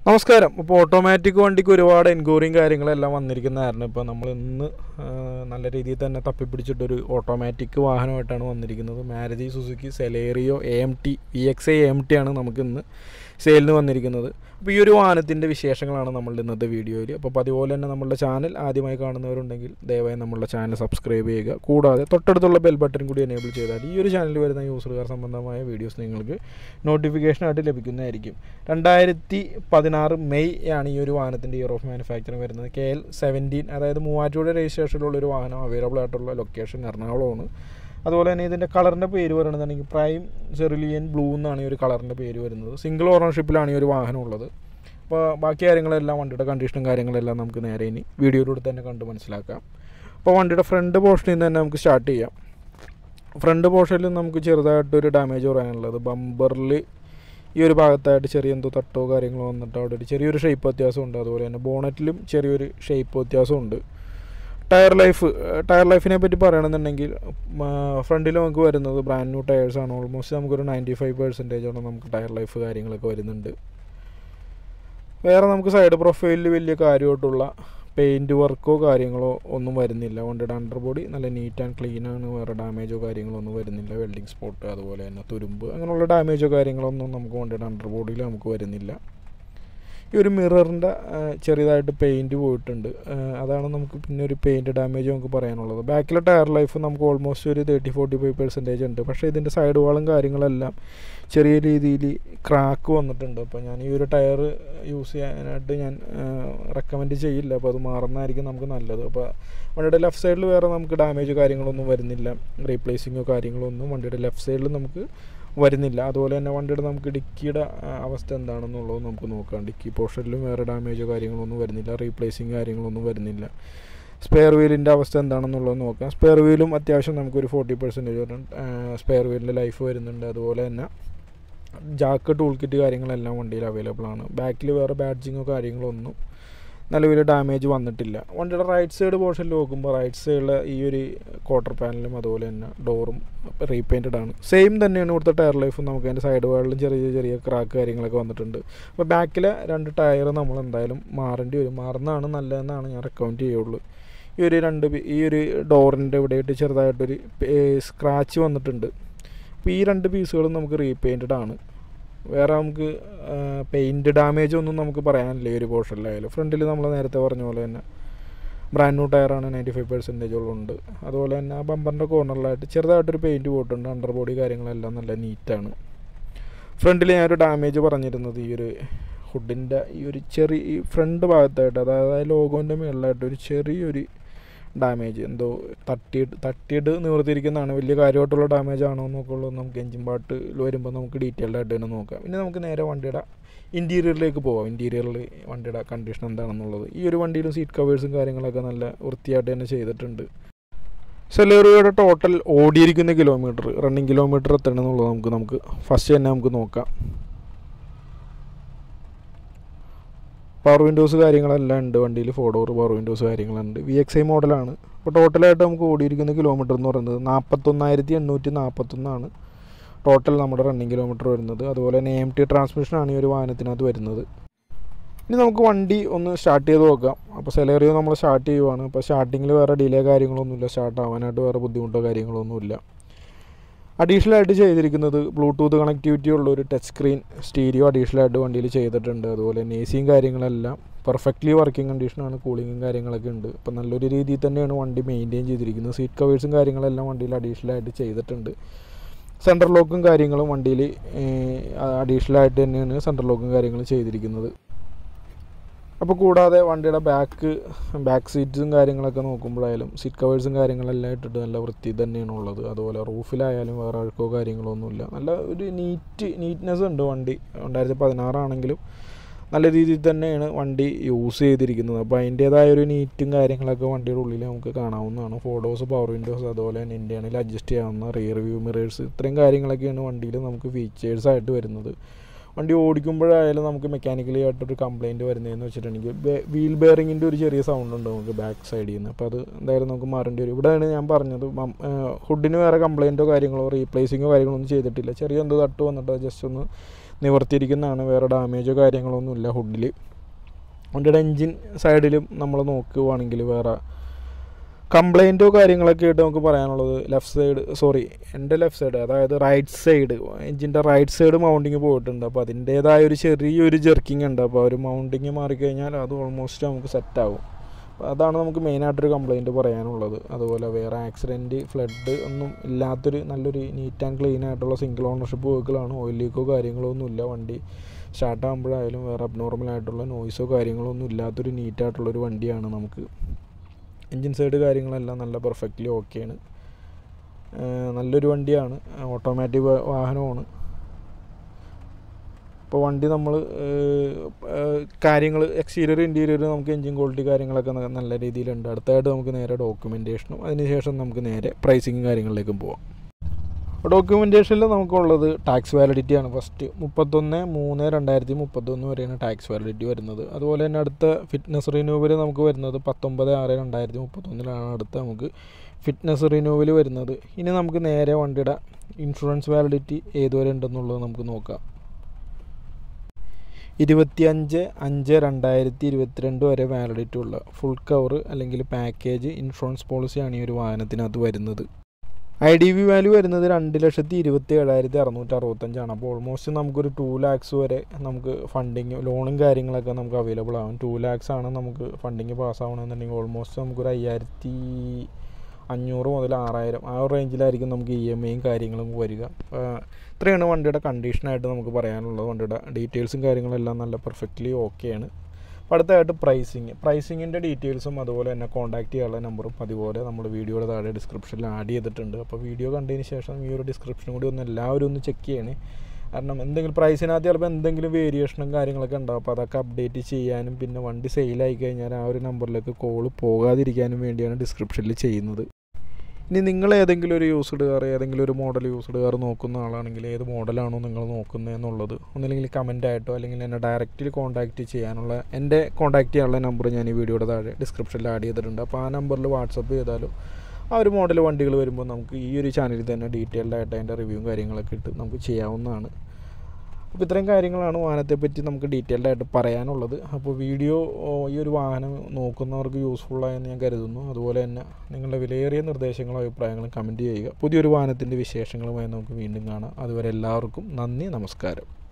നമസ്കാരം ഇപ്പോൾ ഓട്ടോമാറ്റിക് വണ്ടിക്ക് ഒരുപാട് എൻക്വയറിയും കാര്യങ്ങളെല്ലാം വന്നിരിക്കുന്നതായിരുന്നു ഇപ്പോൾ നമ്മൾ ഇന്ന് ആ, നല്ല രീതിയിൽ തന്നെ തപ്പിപ്പിടിച്ചിട്ടൊരു ഓട്ടോമാറ്റിക് വാഹനമായിട്ടാണ് വന്നിരിക്കുന്നത് Maruti Suzuki Celerio A M T V X I M T ആണ് നമുക്ക് ഇന്ന് സെയിലിന് വന്നിരിക്കുന്നത് അപ്പോൾ ഈ ഒരു വാഹനത്തിൻ്റെ വിശേഷങ്ങളാണ് നമ്മളുടെ ഇന്നത്തെ വീഡിയോയിൽ അപ്പോൾ അതുപോലെ തന്നെ നമ്മളുടെ ചാനൽ ആദ്യമായി കാണുന്നവരുണ്ടെങ്കിൽ ദയവായി നമ്മളുടെ ചാനൽ സബ്സ്ക്രൈബ് ചെയ്യുക കൂടാതെ തൊട്ടടുത്തുള്ള ബെൽ ബട്ടൺ കൂടി എനേബിൾ ചെയ്താൽ ഈ ഒരു ചാനലിൽ വരുന്ന യൂസറുകാർ സംബന്ധമായ വീഡിയോസ് നിങ്ങൾക്ക് നോട്ടിഫിക്കേഷനായിട്ട് ലഭിക്കുന്നതായിരിക്കും രണ്ടായിരത്തി പതിനാറ് മെയ് ആണ് ഈ ഒരു വാഹനത്തിൻ്റെ ഇയർ ഓഫ് മാനുഫാക്ചറിങ് വരുന്നത് കെ എൽ സെവൻറ്റീൻ അതായത് മൂവാറ്റുപുഴ രജിസ്ട്രേഷനിലുള്ള ഒരു വാഹനം അവൈലബിൾ ആയിട്ടുള്ള ലൊക്കേഷൻ എറണാകുളമാണ് അതുപോലെ തന്നെ ഇതിൻ്റെ കളറിൻ്റെ പേര് പറയുകയാണെന്നുണ്ടെങ്കിൽ പ്രൈം സെറിലിയൻ ബ്ലൂ എന്നാണ് ഈ ഒരു കളറിൻ്റെ പേര് വരുന്നത് സിംഗിൾ ഓണർഷിപ്പിലാണ് ഈ ഒരു വാഹനം ഉള്ളത് അപ്പോൾ ബാക്കി കാര്യങ്ങളെല്ലാം വണ്ടിയുടെ കണ്ടീഷനും കാര്യങ്ങളെല്ലാം നമുക്ക് നേരെ ഇനി വീഡിയോയിലൂടെ തന്നെ കണ്ട് മനസ്സിലാക്കാം അപ്പോൾ വണ്ടിയുടെ ഫ്രണ്ട് പോർഷനിൽ നിന്ന് തന്നെ നമുക്ക് സ്റ്റാർട്ട് ചെയ്യാം ഫ്രണ്ട് പോർഷനിൽ നമുക്ക് ചെറുതായിട്ടൊരു ഡാമേജ് പറയാനുള്ളത് ബമ്പറിൽ ഈ ഒരു ഭാഗത്തായിട്ട് ചെറിയ എന്തോ തട്ടോ കാര്യങ്ങളോ വന്നിട്ട് അവിടെ ഒരു ചെറിയൊരു ഷേപ്പ് വ്യത്യാസമുണ്ട് അതുപോലെ തന്നെ ബോണറ്റിലും ചെറിയൊരു ഷേപ്പ് വ്യത്യാസമുണ്ട് ടയർ ലൈഫ് ടയർ ലൈഫിനെ പറ്റി പറയുകയാണെന്നുണ്ടെങ്കിൽ ഫ്രണ്ടിൽ നമുക്ക് വരുന്നത് ബ്രാൻഡ് ന്യൂ ടയേഴ്സാണ് ഓൾമോസ്റ്റ് നമുക്കൊരു നയൻറ്റി ഫൈവ് പെർസെൻറ്റേജോളം നമുക്ക് ടയർ ലൈഫ് കാര്യങ്ങളൊക്കെ വരുന്നുണ്ട് വേറെ നമുക്ക് സൈഡ് പ്രൊഫൈലിൽ വലിയ കാര്യമായിട്ടുള്ള പെയിൻറ്റ് വർക്കോ കാര്യങ്ങളോ ഒന്നും വരുന്നില്ല വണ്ടിയുടെ അണ്ടർ ബോഡി നല്ല നീറ്റ് ആൻഡ് ക്ലീൻ ആണ് വേറെ ഡാമേജോ കാര്യങ്ങളോ ഒന്നും വരുന്നില്ല വെൽഡിങ് സ്പോട്ട് അതുപോലെ തന്നെ തുരുമ്പ് അങ്ങനെയുള്ള ഡാമേജോ കാര്യങ്ങളൊന്നും നമുക്ക് വണ്ടിയുടെ അണ്ടർ ബോഡിയിൽ നമുക്ക് വരുന്നില്ല ഈ ഒരു മിററിൻ്റെ ചെറിയതായിട്ട് പെയിൻറ്റ് പോയിട്ടുണ്ട് ആ, അതാണ് നമുക്ക് പിന്നെ ഒരു പെയിൻറ്റ് ഡാമേജ് നമുക്ക് പറയാനുള്ളത് ബാക്കിലെ ടയർ ലൈഫ് നമുക്ക് ഓൾമോസ്റ്റ് ഒരു തേർട്ടി ഫോർട്ടി ഫൈവ് പെർസെൻറ്റേജ് ഉണ്ട് പക്ഷേ ഇതിൻ്റെ സൈഡ് വാളും കാര്യങ്ങളെല്ലാം ചെറിയ രീതിയിൽ ക്രാക്ക് വന്നിട്ടുണ്ട് അപ്പോൾ ഞാൻ ഈ ഒരു ടയർ യൂസ് ചെയ്യാനായിട്ട് ഞാൻ റെക്കമെൻഡ് ചെയ്യില്ല അപ്പോൾ അത് മാറുന്നതായിരിക്കും നമുക്ക് നല്ലത് അപ്പോൾ വണ്ടിയുടെ ലെഫ്റ്റ് സൈഡിൽ വേറെ നമുക്ക് ഡാമേജ് കാര്യങ്ങളൊന്നും വരുന്നില്ല റീപ്ലേസിങ്ങോ കാര്യങ്ങളോ ഒന്നും വണ്ടിയുടെ ലെഫ്റ്റ് സൈഡിൽ നമുക്ക് വരുന്നില്ല അതുപോലെ തന്നെ വണ്ടിയുടെ നമുക്ക് ഡിക്കിയുടെ ആ, അവസ്ഥ എന്താണെന്നുള്ളത് നമുക്ക് നോക്കാം ഡിക്കി പോർഷനിലും വേറെ ഡാമേജോ കാര്യങ്ങളൊന്നും വരുന്നില്ല റീപ്ലേസിങ് കാര്യങ്ങളൊന്നും വരുന്നില്ല സ്പെയർ വീലിൻ്റെ അവസ്ഥ എന്താണെന്നുള്ളത് നോക്കാം സ്പെയർ വീലും അത്യാവശ്യം നമുക്കൊരു ഫോർട്ടി പെർസെൻറ്റേജ് സ്പെയർ വീലിൻ്റെ ലൈഫ് വരുന്നുണ്ട് അതുപോലെ തന്നെ ജാക്ക് ടൂൾ കിറ്റ് കാര്യങ്ങളെല്ലാം വണ്ടിയിൽ അവൈലബിൾ ആണ് ബാക്കിൽ വേറെ ബാഡ്ജിങ്ങോ കാര്യങ്ങളോ ഒന്നും നിലവിൽ ഡാമേജ് വന്നിട്ടില്ല വണ്ടിയുടെ റൈറ്റ് സൈഡ് പോർഷനിൽ നോക്കുമ്പോൾ റൈറ്റ് സൈഡിൽ ഈ ഒരു ക്വാർട്ടർ പാനലും അതുപോലെ തന്നെ ഡോറും റീപെയിൻറ്റഡ് ആണ് സെയിം തന്നെയാണ് ഇവിടുത്തെ ടയർ ലൈഫും നമുക്ക് അതിൻ്റെ സൈഡ് വാളിലും ചെറിയ ചെറിയ ക്രാക്ക് കാര്യങ്ങളൊക്കെ വന്നിട്ടുണ്ട് അപ്പോൾ ബാക്കിലെ രണ്ട് ടയർ നമ്മൾ എന്തായാലും മാറേണ്ടി വരും മാറുന്നതാണ് നല്ലതെന്നാണ് ഞാൻ റെക്കമെൻഡ് ചെയ്യുള്ളൂ ഈ ഒരു രണ്ട് പി- ഈ ഒരു ഡോറിൻ്റെ ഇവിടെയായിട്ട് ചെറുതായിട്ടൊരു സ്ക്രാച്ച് വന്നിട്ടുണ്ട് അപ്പോൾ ഈ രണ്ട് പീസുകളും നമുക്ക് റീപെയിൻറ്റഡ് ആണ് വേറെ നമുക്ക് പെയിൻറ്റ് ഡാമേജ് ഒന്നും നമുക്ക് പറയാനില്ല ഈ ഒരു പോർഷനിലായാലും ഫ്രണ്ടിൽ നമ്മൾ നേരത്തെ പറഞ്ഞ പോലെ തന്നെ ബ്രാൻഡ് ന്യൂ ടയറാണ് നയൻറ്റി ഫൈവ് പെർസെൻറ്റേജോളുണ്ട് അതുപോലെ തന്നെ ആ ബമ്പറിൻ്റെ കോർണറിലായിട്ട് ചെറുതായിട്ടൊരു പെയിൻറ്റ് പോയിട്ടുണ്ട് അണ്ടർ ബോഡി കാര്യങ്ങളെല്ലാം നല്ല നീറ്റാണ് ഫ്രണ്ടിൽ ഞാനൊരു ഡാമേജ് പറഞ്ഞിരുന്നത് ഈ ഒരു ഹുഡിൻ്റെ ഈ ഒരു ചെറിയ ഈ ഫ്രണ്ട് ഭാഗത്തായിട്ട് അതായത് ലോഗോൻ്റെ മുകളിലായിട്ട് ഒരു ചെറിയൊരു ഡാമേജ് എന്തോ തട്ടിയിട്ട് തട്ടിയിട്ട് നിവർത്തിയിരിക്കുന്നതാണ് വലിയ കാര്യമായിട്ടുള്ള ഡാമേജ് ആണോ എന്നൊക്കെയുള്ളത് നമുക്ക് എഞ്ചിൻ പാർട്ട് വരുമ്പോൾ നമുക്ക് ഡീറ്റെയിൽഡ് ആയിട്ട് തന്നെ നോക്കാം ഇനി നമുക്ക് നേരെ വണ്ടിയുടെ ഇൻറ്റീരിയറിലേക്ക് പോവാം ഇൻറ്റീരിയറിൽ വണ്ടിയുടെ കണ്ടീഷൻ എന്താണെന്നുള്ളത് ഈ ഒരു വണ്ടിയിലും സീറ്റ് കവേഴ്സും കാര്യങ്ങളൊക്കെ നല്ല വൃത്തിയായിട്ട് തന്നെ ചെയ്തിട്ടുണ്ട് സെലേറിയോയുടെ ടോട്ടൽ ഓടിയിരിക്കുന്ന കിലോമീറ്റർ റണ്ണിങ് കിലോമീറ്റർ എത്രയാണ് എന്നുള്ളത് നമുക്ക് നമുക്ക് ഫസ്റ്റ് തന്നെ നമുക്ക് നോക്കാം പവർ വിൻഡോസ് കാര്യങ്ങളെല്ലാം ഉണ്ട് വണ്ടിയിൽ ഫോർ ഡോർ പവർ വിൻഡോസ് കാര്യങ്ങളുണ്ട് വി എക്സ് ഐ മോഡലാണ് അപ്പോൾ ടോട്ടലായിട്ട് നമുക്ക് ഓടിയിരിക്കുന്ന കിലോമീറ്റർ എന്ന് പറയുന്നത് നാൽപ്പത്തൊന്നായിരത്തി എണ്ണൂറ്റി നാൽപ്പത്തൊന്നാണ് ടോട്ടൽ നമ്മുടെ റണ്ണിങ് കിലോമീറ്റർ വരുന്നത് അതുപോലെ തന്നെ എം ടി ട്രാൻസ്മിഷനാണ് ഈ ഒരു വാഹനത്തിനകത്ത് വരുന്നത് ഇനി നമുക്ക് വണ്ടി ഒന്ന് സ്റ്റാർട്ട് ചെയ്ത് നോക്കാം അപ്പോൾ സെലേറിയോ നമ്മൾ സ്റ്റാർട്ട് ചെയ്യുവാണ് അപ്പോൾ സ്റ്റാർട്ടിങ്ങിൽ വേറെ ഡിലേ കാര്യങ്ങളൊന്നുമില്ല സ്റ്റാർട്ട് ആവാനായിട്ട് വേറെ ബുദ്ധിമുട്ടോ കാര്യങ്ങളൊന്നുമില്ല അഡീഷണൽ ആയിട്ട് ചെയ്തിരിക്കുന്നത് ബ്ലൂടൂത്ത് കണക്ടിവിറ്റി ഉള്ള ഒരു ടച്ച് സ്ക്രീൻ സ്റ്റീരിയോ അഡീഷണൽ ആയിട്ട് വണ്ടിയിൽ ചെയ്തിട്ടുണ്ട് അതുപോലെ തന്നെ എ സിയും കാര്യങ്ങളെല്ലാം പെർഫെക്റ്റ്ലി വർക്കിംഗ് കണ്ടീഷനാണ് കൂളിങ്ങും കാര്യങ്ങളൊക്കെ ഉണ്ട് അപ്പോൾ നല്ലൊരു രീതിയിൽ തന്നെയാണ് വണ്ടി മെയിൻറ്റെയിൻ ചെയ്തിരിക്കുന്നത് സീറ്റ് കവേഴ്സും കാര്യങ്ങളെല്ലാം വണ്ടിയിൽ അഡീഷണൽ ആയിട്ട് ചെയ്തിട്ടുണ്ട് സെൻട്രൽ ലോക്കും കാര്യങ്ങളും വണ്ടിയിൽ അഡീഷണൽ ആയിട്ട് തന്നെയാണ് സെൻട്രൽ ലോക്കും കാര്യങ്ങളും ചെയ്തിരിക്കുന്നത് അപ്പോൾ കൂടാതെ വണ്ടിയുടെ ബാക്ക് ബാക്ക് സീറ്റ്സും കാര്യങ്ങളൊക്കെ നോക്കുമ്പോഴായാലും സീറ്റ് കവേഴ്സും കാര്യങ്ങളെല്ലാം ഇട്ടിട്ട് നല്ല വൃത്തി തന്നെയാണ് ഉള്ളത് അതുപോലെ റൂഫിലായാലും വേറെ അഴുക്കോ കാര്യങ്ങളോ ഒന്നുമില്ല നല്ല ഒരു നീറ്റ് നീറ്റ്നെസ് ഉണ്ട് വണ്ടി രണ്ടായിരത്തി പതിനാറാണെങ്കിലും നല്ല രീതിയിൽ തന്നെയാണ് വണ്ടി യൂസ് ചെയ്തിരിക്കുന്നത് അപ്പോൾ അതിൻ്റേതായ ഒരു നീറ്റും കാര്യങ്ങളൊക്കെ വണ്ടിയുടെ ഉള്ളിൽ നമുക്ക് കാണാവുന്നതാണ് ഫോട്ടോസ് പവർ വിൻഡോസ് അതുപോലെ തന്നെ ഇന്ത്യണിൽ അഡ്ജസ്റ്റ് ചെയ്യാവുന്ന റിയർ വ്യൂ മിറേഴ്സ് ഇത്രയും കാര്യങ്ങളൊക്കെയാണ് വണ്ടിയിൽ നമുക്ക് ഫീച്ചേഴ്സായിട്ട് വരുന്നത് വണ്ടി ഓടിക്കുമ്പോഴായാലും നമുക്ക് മെക്കാനിക്കലി ആയിട്ടൊരു കംപ്ലയിൻറ്റ് വരുന്നതെന്ന് വെച്ചിട്ടുണ്ടെങ്കിൽ വീൽ ബെയറിങ്ങിൻ്റെ ഒരു ചെറിയ സൗണ്ട് ഉണ്ട് നമുക്ക് ബാക്ക് സൈഡിൽ നിന്ന് അപ്പോൾ അത് എന്തായാലും നമുക്ക് മാറേണ്ടി വരും ഇവിടെയാണ് ഞാൻ പറഞ്ഞത് ഹുഡിന് വേറെ കംപ്ലയിൻറ്റോ കാര്യങ്ങളോ റീപ്ലേസിങ്ങോ കാര്യങ്ങളോ ഒന്നും ചെയ്തിട്ടില്ല ചെറിയ എന്തോ തട്ട് വന്നിട്ട് ജസ്റ്റ് ഒന്ന് നിവർത്തിയിരിക്കുന്നതാണ് വേറെ ഡാമേജോ കാര്യങ്ങളൊന്നും ഇല്ല ഹുഡിൽ വണ്ടിയുടെ എൻജിൻ സൈഡിലും നമ്മൾ നോക്കുകയാണെങ്കിൽ വേറെ കംപ്ലൈൻറ്റോ കാര്യങ്ങളൊക്കെ ആയിട്ട് നമുക്ക് പറയാനുള്ളത് ലെഫ്റ്റ് സൈഡ് സോറി എൻ്റെ ലെഫ്റ്റ് സൈഡ് അതായത് റൈറ്റ് സൈഡ് എഞ്ചിൻ്റെ റൈറ്റ് സൈഡ് മൗണ്ടിങ് പോയിട്ടുണ്ട് അപ്പോൾ അതിൻ്റേതായ ഒരു ചെറിയൊരു ജെർക്കിംഗ് ഉണ്ട് അപ്പോൾ ഒരു മൗണ്ടിങ് മാറിക്കഴിഞ്ഞാൽ അത് ഓൾമോസ്റ്റ് നമുക്ക് സെറ്റാകും അപ്പോൾ അതാണ് നമുക്ക് മെയിനായിട്ടൊരു കംപ്ലൈൻറ്റ് പറയാനുള്ളത് അതുപോലെ വേറെ ആക്സിഡൻറ്റ് ഫ്ലഡ് ഒന്നും ഇല്ലാത്തൊരു നല്ലൊരു നീറ്റ് ആൻഡ് ക്ലീൻ ആയിട്ടുള്ള സിംഗിൾ ഓണർഷിപ്പ് വെഹിക്കിളാണ് ഓയിൽ ലീക്കോ കാര്യങ്ങളോ ഒന്നും ഇല്ല വണ്ടി സ്റ്റാർട്ട് ആകുമ്പോഴായാലും വേറെ അബ്നോർമൽ ആയിട്ടുള്ള നോയ്സോ കാര്യങ്ങളോ ഒന്നും ഇല്ലാത്തൊരു നീറ്റായിട്ടുള്ളൊരു വണ്ടിയാണ് നമുക്ക് എൻജിൻ സൈഡ് കാര്യങ്ങളെല്ലാം നല്ല പെർഫെക്റ്റ്ലി ഓക്കെയാണ് നല്ലൊരു വണ്ടിയാണ് ഓട്ടോമാറ്റിക് വാഹനമാണ് ഇപ്പോൾ വണ്ടി നമ്മൾ കാര്യങ്ങൾ എക്സ്റ്റീരിയർ ഇൻറ്റീരിയർ നമുക്ക് എൻജിൻ ക്വാളിറ്റി കാര്യങ്ങളൊക്കെ ന- നല്ല രീതിയിലുണ്ട് അടുത്തായിട്ട് നമുക്ക് നേരെ ഡോക്യുമെൻറ്റേഷനും അതിനുശേഷം നമുക്ക് നേരെ പ്രൈസിങ്ങും കാര്യങ്ങളിലേക്കും പോവാം ഡോക്യുമെൻറ്റേഷനിൽ നമുക്കുള്ളത് ടാക്സ് വാലിഡിറ്റി ആണ് ഫസ്റ്റ് മുപ്പത്തൊന്ന് മൂന്ന് രണ്ടായിരത്തി മുപ്പത്തൊന്ന് വരെയാണ് ടാക്സ് വാലിഡിറ്റി വരുന്നത് അതുപോലെ തന്നെ അടുത്ത ഫിറ്റ്നസ് റിന്യൂവൽ നമുക്ക് വരുന്നത് പത്തൊമ്പത് ആറ് രണ്ടായിരത്തി മുപ്പത്തൊന്നിലാണ് അടുത്ത നമുക്ക് ഫിറ്റ്നസ് റിന്യൂവൽ വരുന്നത് ഇനി നമുക്ക് നേരെ വണ്ടിയുടെ ഇൻഷുറൻസ് വാലിഡിറ്റി ഏതുവരെ ഉണ്ടെന്നുള്ളത് നമുക്ക് നോക്കാം ഇരുപത്തിയഞ്ച് അഞ്ച് രണ്ടായിരത്തി ഇരുപത്തിരണ്ട് വരെ വാലിഡിറ്റി ഉള്ള ഫുൾ കവർ അല്ലെങ്കിൽ പാക്കേജ് ഇൻഷുറൻസ് പോളിസിയാണ് ഈ ഒരു വാഹനത്തിനകത്ത് വരുന്നത് ഐ ഡി വി വാല്യൂ വരുന്നത് രണ്ട് ലക്ഷത്തി ഇരുപത്തി ഏഴായിരത്തി അറുന്നൂറ്റി അറുപത്തഞ്ചാണ് അപ്പോൾ ഓൾമോസ്റ്റ് നമുക്കൊരു ടു ലാക്സ് വരെ നമുക്ക് ഫണ്ടിങ് ലോണും കാര്യങ്ങളൊക്കെ നമുക്ക് അവൈലബിൾ ആവും ടു ലാക്സ് ആണ് നമുക്ക് ഫണ്ടിങ് പാസ്സാവണമെന്നുണ്ടെങ്കിൽ ഓൾമോസ്റ്റ് നമുക്കൊരു അയ്യായിരത്തി അഞ്ഞൂറ് മുതൽ ആറായിരം ആ ഒരു റേഞ്ചിലായിരിക്കും നമുക്ക് ഇ എം ഐയും കാര്യങ്ങളും വരിക അപ്പോൾ ഇത്രയാണ് വണ്ടിയുടെ കണ്ടീഷനായിട്ട് നമുക്ക് പറയാനുള്ളത് വണ്ടിയുടെ ഡീറ്റെയിൽസും കാര്യങ്ങളെല്ലാം നല്ല പെർഫെക്റ്റ്ലി ഓക്കെയാണ് അപ്പോൾ അടുത്തതായിട്ട് പ്രൈസിങ് പ്രൈസിങ്ങിൻ്റെ ഡീറ്റെയിൽസും അതുപോലെ തന്നെ കോൺടാക്ട് ചെയ്യാനുള്ള നമ്പറും അതുപോലെ നമ്മൾ വീഡിയോയുടെ താഴെ ഡിസ്ക്രിപ്ഷനിൽ ആഡ് ചെയ്തിട്ടുണ്ട് അപ്പോൾ വീഡിയോ കണ്ടതിന് ശേഷം ഈ ഒരു ഡിസ്ക്രിപ്ഷനും കൂടി ഒന്ന് എല്ലാവരും ഒന്ന് ചെക്ക് ചെയ്യണേ കാരണം എന്തെങ്കിലും പ്രൈസിനകത്ത് ചിലപ്പോൾ എന്തെങ്കിലും വേരിയേഷനും കാര്യങ്ങളൊക്കെ ഉണ്ടാവും അപ്പോൾ അതൊക്കെ അപ്ഡേറ്റ് ചെയ്യാനും പിന്നെ വണ്ടി സെയിലായി കഴിഞ്ഞാൽ ആ ഒരു നമ്പറിലേക്ക് കോൾ പോകാതിരിക്കാനും വേണ്ടിയാണ് ഡിസ്ക്രിപ്ഷനിൽ ചെയ്യുന്നത് ഇനി നിങ്ങൾ ഏതെങ്കിലും ഒരു യൂസ്ഡ് കാർ ഏതെങ്കിലും ഒരു മോഡൽ യൂസ്ഡ് കാർ നോക്കുന്ന ആളാണെങ്കിൽ ഏത് മോഡലാണോ നിങ്ങൾ നോക്കുന്നത് എന്നുള്ളത് ഒന്നില്ലെങ്കിൽ കമൻ്റ് ആയിട്ടോ അല്ലെങ്കിൽ എന്നെ ഡയറക്റ്റ്ലി കോൺടാക്റ്റ് ചെയ്യാനുള്ള എൻ്റെ കോൺടാക്റ്റ് ചെയ്യാനുള്ള നമ്പർ ഞാൻ ഈ വീഡിയോയുടെ താഴെ ഡിസ്ക്രിപ്ഷനിൽ ആഡ് ചെയ്തിട്ടുണ്ട് അപ്പോൾ ആ നമ്പറിൽ വാട്സപ്പ് ചെയ്താലും ആ ഒരു മോഡൽ വണ്ടികൾ വരുമ്പോൾ നമുക്ക് ഈ ഒരു ചാനലിൽ തന്നെ ഡീറ്റെയിൽഡ് ആയിട്ട് അതിൻ്റെ റിവ്യൂവും കാര്യങ്ങളൊക്കെ ഇട്ട് നമുക്ക് ചെയ്യാവുന്നതാണ് അപ്പോൾ ഇത്രയും കാര്യങ്ങളാണ് വാഹനത്തെപ്പറ്റി നമുക്ക് ഡീറ്റെയിൽഡ് ആയിട്ട് പറയാനുള്ളത് അപ്പോൾ വീഡിയോ ഓ, ഈ ഒരു വാഹനം നോക്കുന്നവർക്ക് യൂസ്ഫുള്ളായെന്ന് ഞാൻ കരുതുന്നു അതുപോലെ തന്നെ നിങ്ങളുടെ വിലയേറിയ നിർദ്ദേശങ്ങളും അഭിപ്രായങ്ങളും കമൻറ്റ് ചെയ്യുക പുതിയൊരു വാഹനത്തിൻ്റെ വിശേഷങ്ങളുമായി നമുക്ക് വീണ്ടും കാണാം അതുവരെ എല്ലാവർക്കും നന്ദി നമസ്കാരം